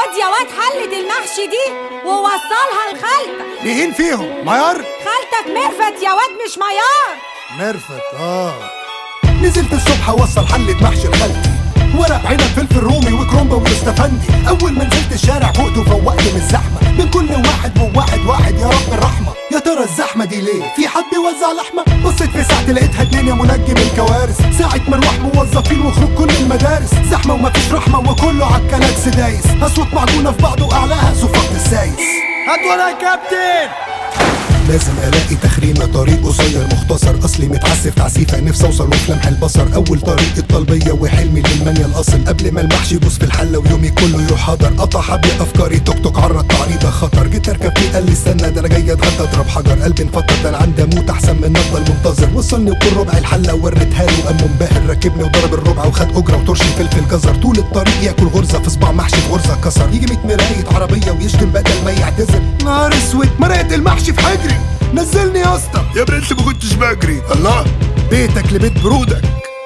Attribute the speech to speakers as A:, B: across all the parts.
A: خد يا واد حلة المحشي دي ووصلها لخالتك
B: مين فيهم ميار
A: خالتك ميرفت يا واد مش ميار
B: ميرفت اه نزلت الصبح اوصل حلة محشي لخالتي ورق عنب فلفل رومي وكرومبا واستفندي اول ما نزلت الشارع فوقت وفوقت من الزحمه من كل واحد وواحد واحد يا رب الرحمه يا ترى الزحمه دي ليه في حد بيوزع لحمه بصيت في ساعتي لقيتها اتنين يا منجم الكوارث ساعه مروح موظفين وخروج كل المدارس زحمه ومفيش رحمه وكله عالكلاكس دايس اصوات معجونه في بعض واعلاها صفات السايس
C: هات ورا يا كابتن
B: لازم الاقي تخريمه طريق قصير مختصر اصلي متعسف تعسيفه نفسي اوصل وفي لمح البصر اول طريق الطلبيه وحلمي للمانيا الاصل قبل ما المحشي يبوظ في الحله ويومي كله يروح حضر قطع حبل افكاري توك توك عرض تعريضه خطر جيت اركب فيه قال لي استنى ده انا جاي اتغدى اضرب حجر قلبي انفطر ده انا عندي اموت احسن من افضل منتظر وصلني وكل ربع الحله وريتها له قام منبهر ركبني وضرب الربع وخد اجره وطرشي فلفل جزر طول الطريق ياكل غرزه في صباع محشي في غرزه كسر يجي 100 مرايه عربيه ويشتم بدل ما يعتذر نهار اسود مرقت المحشي في حجري نزلني يا اسطى
D: يا برنس ما كنتش بجري الله
B: بيتك لبيت برودك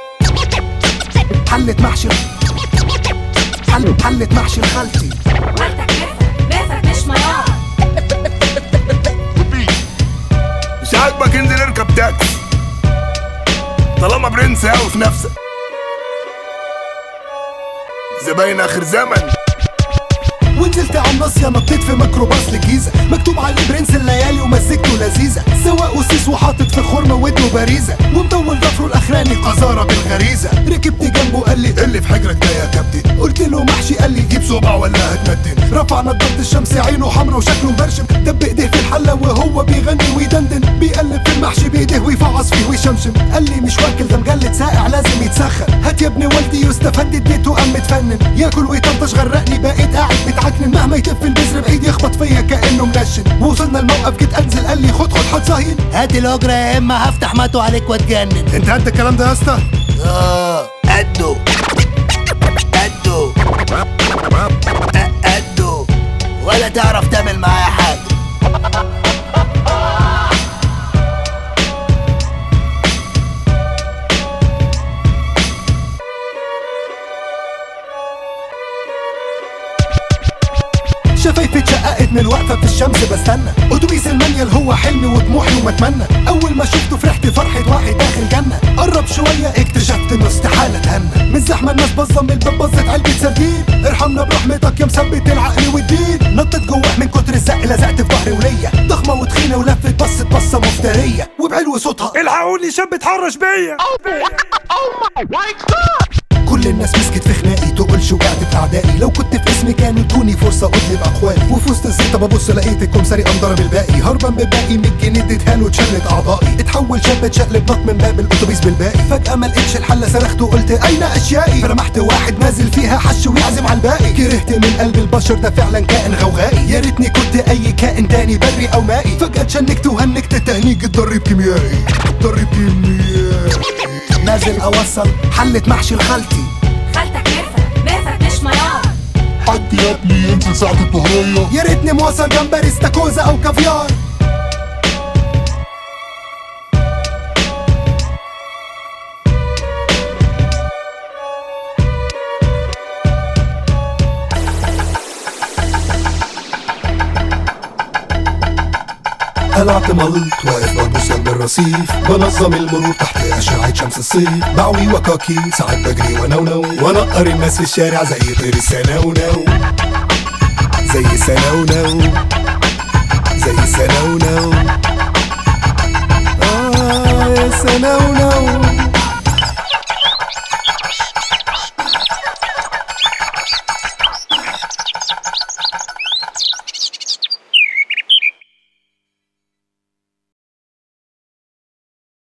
B: حلة محشي حل حلة محشي لخالتي
A: خالتك ميرفت ميرفت مش ميار
D: مش عاجبك انزل اركب تاكسي طالما برنس قوي في نفسك زباين اخر زمن
B: ونزلت على الناصية نطيت في ميكروباص للجيزة مكتوب عليه برنس الليالي ومزجته لذيذة سواق وسيس وحاطط في خرمة ودنه باريزة ومطول ضفره الاخراني قذارة بالغريزة ركبت جنبه قال لي اللي في حجرك ده يا كابتن قلت له محشي قال لي جيب صباع ولا هتمتن رفع نضارة الشمس عينه حمرا وشكله مبرشم دب ايديه في الحلة وهو بيغني ويدندن بيقلب في المحشي بايديه ويفعص فيه ويشمشم قال لي مش واكل ده مجلد ساقع لازم يتسخن هات يا ابن والدي يستفاد اديته قام متفنن ياكل ويطرطش غرقني بقيت قاعد متعكنن مهما يتف البذر بعيد يخبط فيا كانه منشن ووصلنا الموقف جيت انزل قال لي خد خد حط صهين
C: هات الاجره يا اما هفتح ماتو عليك واتجنن
B: انت قد الكلام ده يا اسطى
C: اه قده قده قده ولا تعرف تعمل معايا حاجه
B: شفايفي اتشققت من الوقفه في الشمس بستنى اتوبيس المانيال هو حلمي وطموحي ومتمنى اول ما شفته فرحت فرحه واحد داخل جنه قرب شويه اكتشفت انه استحاله اتهنى من زحمه الناس بظه من الباب بظت علبه سردين ارحمنا برحمتك يا مثبت العقل والدين نطت جوه من كتر الزق لزقت في ظهري وليا ضخمه وتخينه ولفت بصت بصه مفتريه وبعلو صوتها
D: الحقوني شاب اتحرش بيا
B: كل الناس مسكت في خناقي تقولش وقعت في اعدائي لو كنت في اسمي كانوا ادوني فرصه اطلب اقوالي وفي وسط الزيطه ببص لقيت الكمساري قام ضرب الباقي هربان بباقي 100 جنيه اديتها له اتشلت اعضائي اتحول شاب اتشقلب نط من باب الاتوبيس بالباقي فجاه ما لقيتش الحله صرخت وقلت اين اشيائي فرمحت واحد نازل فيها حش ويعزم على الباقي كرهت من قلب البشر ده فعلا كائن غوغائي يا ريتني كنت اي كائن تاني بري او مائي فجاه اتشنكت وهنكت تهنيج اتضرب كيميائي اتضرب كيميائي نازل اوصل حله محشي لخالتي
A: خالتك ميرفت ميرفت مش ميار
D: حد يا ابني ينزل ساعة الظهرية
B: يا ريتني موصل جمبري استاكوزا او كافيار قلعت ملط واقف ببص جنب الرصيف بنظم المرور تحت أشعة شمس الصيف بعوي وكاكي ساعات بجري ونونو ونقر الناس في الشارع زي طير السنونو زي السنونو زي السنونو آه يا سنونو